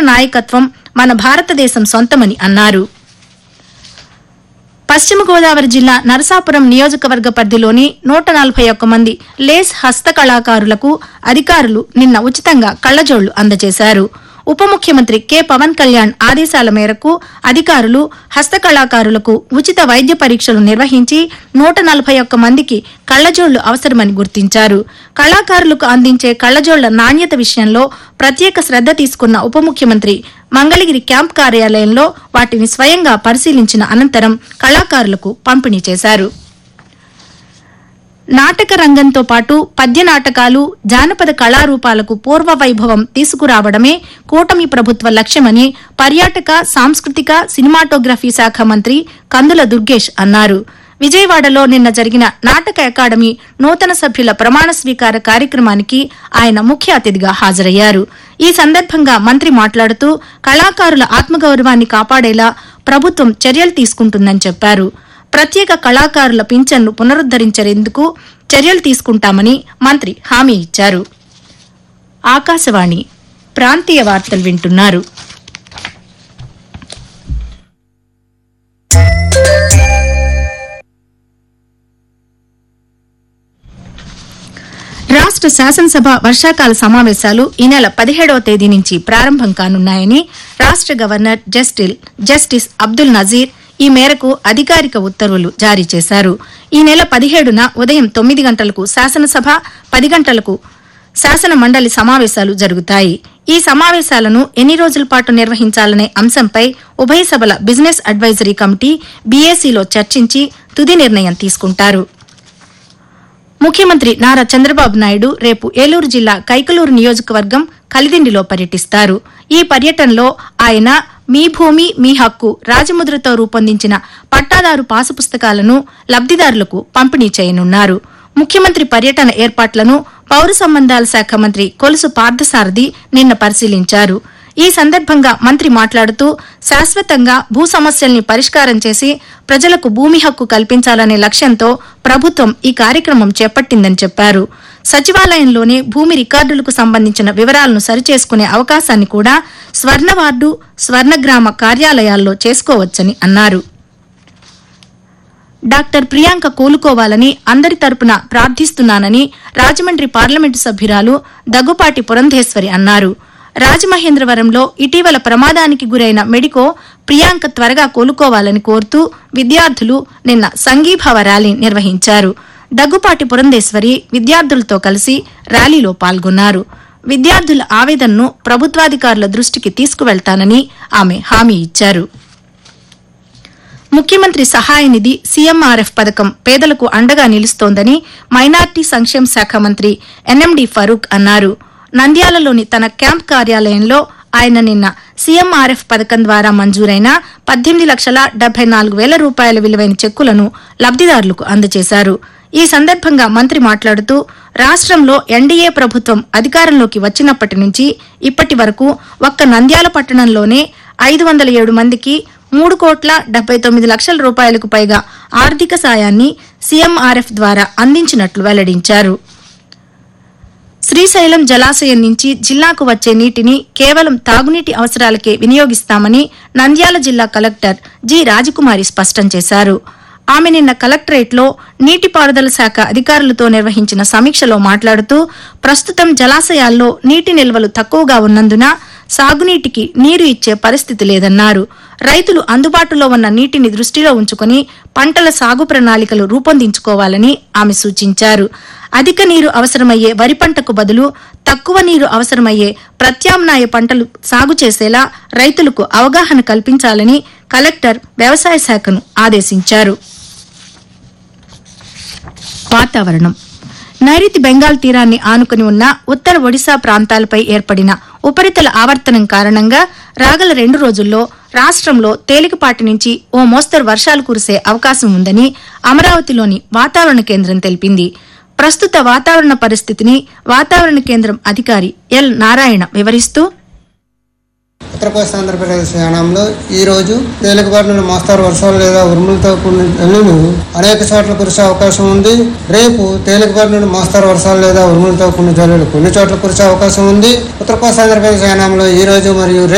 నాయకత్వం మన భారతదేశం సొంతమని అన్నారు పశ్చిమ గోదావరి జిల్లా నరసాపురం నియోజకవర్గ పరిధిలోని నూట నలభై ఒక్క మంది లేస్ హస్తకళాకారులకు అధికారులు నిన్న ఉచితంగా కళ్లజోళ్లు అందజేశారు ఉప ముఖ్యమంత్రి కె పవన్ కళ్యాణ్ ఆదేశాల మేరకు అధికారులు హస్తకళాకారులకు ఉచిత వైద్య పరీక్షలు నిర్వహించి నూట నలభై ఒక్క మందికి కళ్లజోళ్లు అవసరమని గుర్తించారు కళాకారులకు అందించే కళ్లజోళ్ల నాణ్యత విషయంలో ప్రత్యేక శ్రద్ధ తీసుకున్న ఉప ముఖ్యమంత్రి మంగళగిరి క్యాంప్ కార్యాలయంలో వాటిని స్వయంగా పరిశీలించిన అనంతరం కళాకారులకు పంపిణీ చేశారు నాటక రంగంతో పాటు పద్య నాటకాలు జానపద కళారూపాలకు పూర్వ వైభవం తీసుకురావడమే కూటమి ప్రభుత్వ లక్ష్యమని పర్యాటక సాంస్కృతిక సినిమాటోగ్రఫీ శాఖ మంత్రి కందుల దుర్గేష్ అన్నారు విజయవాడలో నిన్న జరిగిన నాటక అకాడమీ నూతన సభ్యుల ప్రమాణ స్వీకార కార్యక్రమానికి ఆయన ముఖ్య అతిథిగా హాజరయ్యారు ఈ సందర్భంగా మంత్రి మాట్లాడుతూ కళాకారుల ఆత్మగౌరవాన్ని కాపాడేలా ప్రభుత్వం చర్యలు తీసుకుంటుందని చెప్పారు ప్రత్యేక కళాకారుల పింఛన్ను పునరుద్దరించేందుకు చర్యలు తీసుకుంటామని మంత్రి హామీ ఇచ్చారు ఆకాశవాణి ప్రాంతీయ వార్తలు వింటున్నారు రాష్ట్ర శాసనసభ వర్షాకాల సమావేశాలు ఈ నెల పదిహేడవ తేదీ నుంచి ప్రారంభం కానున్నాయని రాష్ట్ర governor justice justice Abdul Nazeer ఈ మేరకు అధికారిక ఉత్తర్వులు జారీ చేశారు ఈ నెల పదిహేడున ఉదయం తొమ్మిది గంటలకు శాసనసభ పది గంటలకు శాసన మండలి సమావేశాలు జరుగుతాయి ఈ సమావేశాలను ఎన్ని రోజుల పాటు నిర్వహించాలనే అంశంపై ఉభయ సభల బిజినెస్ అడ్వైజరీ కమిటీ బీఏసీలో చర్చించి తుది నిర్ణయం తీసుకుంటారు ముఖ్యమంత్రి నారా చంద్రబాబు నాయుడు రేపు ఏలూరు జిల్లా కైకలూరు నియోజకవర్గం కలిదిండిలో పర్యటిస్తారు ఈ పర్యటనలో ఆయన మీ భూమి మీ హక్కు రాజముద్రతో రూపొందించిన పట్టాదారు పాసు పుస్తకాలను లబ్దిదారులకు పంపిణీ చేయనున్నారు ముఖ్యమంత్రి పర్యటన ఏర్పాట్లను పౌర సంబంధాల శాఖ మంత్రి కొలుసు పార్థసారథి నిన్న పరిశీలించారు ఈ సందర్భంగా మంత్రి మాట్లాడుతూ శాశ్వతంగా భూ సమస్యల్ని పరిష్కారం చేసి ప్రజలకు భూమి హక్కు కల్పించాలనే లక్ష్యంతో ప్రభుత్వం ఈ కార్యక్రమం చేపట్టిందని చెప్పారు సచివాలయంలోనే భూమి రికార్డులకు సంబంధించిన వివరాలను సరిచేసుకునే అవకాశాన్ని కూడా స్వర్ణ వార్డు స్వర్ణగ్రామ కార్యాలయాల్లో చేసుకోవచ్చని అన్నారు డాక్టర్ ప్రియాంక కోలుకోవాలని అందరి తరపున ప్రార్థిస్తున్నానని రాజమండ్రి పార్లమెంటు సభ్యురాలు దగ్గుపాటి పురంధేశ్వరి అన్నారు రాజమహేంద్రవరంలో ఇటీవల ప్రమాదానికి గురైన మెడికో ప్రియాంక త్వరగా కోలుకోవాలని కోరుతూ విద్యార్థులు నిన్న సంఘీభావ ర్యాలీ నిర్వహించారు దగ్గుపాటి పురంధేశ్వరి విద్యార్థులతో కలిసి ర్యాలీలో పాల్గొన్నారు విద్యార్థుల ఆవేదనను ప్రభుత్వాధికారుల దృష్టికి తీసుకువెళ్తానని ఆమె హామీ ఇచ్చారు ముఖ్యమంత్రి సహాయ నిధి సీఎంఆర్ఎఫ్ పథకం పేదలకు అండగా నిలుస్తోందని మైనార్టీ సంక్షేమ శాఖ మంత్రి ఎన్ఎండి ఫరూక్ అన్నారు నంద్యాలలోని తన క్యాంప్ కార్యాలయంలో ఆయన నిన్న సీఎంఆర్ఎఫ్ పథకం ద్వారా మంజూరైన పద్దెనిమిది లక్షల డెబ్బై నాలుగు వేల రూపాయల విలువైన చెక్కులను లబ్దిదారులకు అందజేశారు ఈ సందర్భంగా మంత్రి మాట్లాడుతూ రాష్ట్రంలో ఎన్డీఏ ప్రభుత్వం అధికారంలోకి వచ్చినప్పటి నుంచి ఇప్పటి వరకు ఒక్క నంద్యాల పట్టణంలోనే ఐదు వందల ఏడు మందికి మూడు కోట్ల డెబ్బై తొమ్మిది లక్షల రూపాయలకు పైగా ఆర్థిక సాయాన్ని సీఎంఆర్ఎఫ్ ద్వారా అందించినట్లు వెల్లడించారు శ్రీశైలం జలాశయం నుంచి జిల్లాకు వచ్చే నీటిని కేవలం తాగునీటి అవసరాలకే వినియోగిస్తామని నంద్యాల జిల్లా కలెక్టర్ జి రాజకుమారి స్పష్టం చేశారు ఆమె నిన్న కలెక్టరేట్లో నీటిపారుదల శాఖ అధికారులతో నిర్వహించిన సమీక్షలో మాట్లాడుతూ ప్రస్తుతం జలాశయాల్లో నీటి నిల్వలు తక్కువగా ఉన్నందున సాగునీటికి నీరు ఇచ్చే పరిస్థితి లేదన్నారు రైతులు అందుబాటులో ఉన్న నీటిని దృష్టిలో ఉంచుకుని పంటల సాగు ప్రణాళికలు రూపొందించుకోవాలని ఆమె సూచించారు అధిక నీరు అవసరమయ్యే వరి పంటకు బదులు తక్కువ నీరు అవసరమయ్యే ప్రత్యామ్నాయ పంటలు సాగు చేసేలా రైతులకు అవగాహన కల్పించాలని కలెక్టర్ వ్యవసాయ శాఖను ఆదేశించారు వాతావరణం నైరుతి బెంగాల్ తీరాన్ని ఆనుకుని ఉన్న ఉత్తర ఒడిశా ప్రాంతాలపై ఏర్పడిన ఉపరితల ఆవర్తనం కారణంగా రాగల రెండు రోజుల్లో రాష్ట్రంలో తేలికపాటి నుంచి ఓ మోస్తరు వర్షాలు కురిసే అవకాశం ఉందని అమరావతిలోని వాతావరణ కేంద్రం తెలిపింది ప్రస్తుత వాతావరణ పరిస్థితిని వాతావరణ కేంద్రం అధికారి ఎల్ నారాయణ వివరిస్తూ ఉత్తర కోస్తా ఆంధ్రప్రదేశ్ యానంలో ఈ రోజు తేలికపాటి నుండి మోస్తారు వర్షాలు లేదా ఉరుములతో కూడిన జల్లులు అనేక చోట్ల కురిసే అవకాశం ఉంది రేపు తేలికపాటి నుండి మోస్తారు వర్షాలు లేదా ఉరుములతో కూడిన జల్లులు కొన్ని చోట్ల కురిసే అవకాశం ఉంది ఉత్తర కోస్తా ఆంధ్రప్రదేశ్ యానంలో ఈ రోజు మరియు రేపు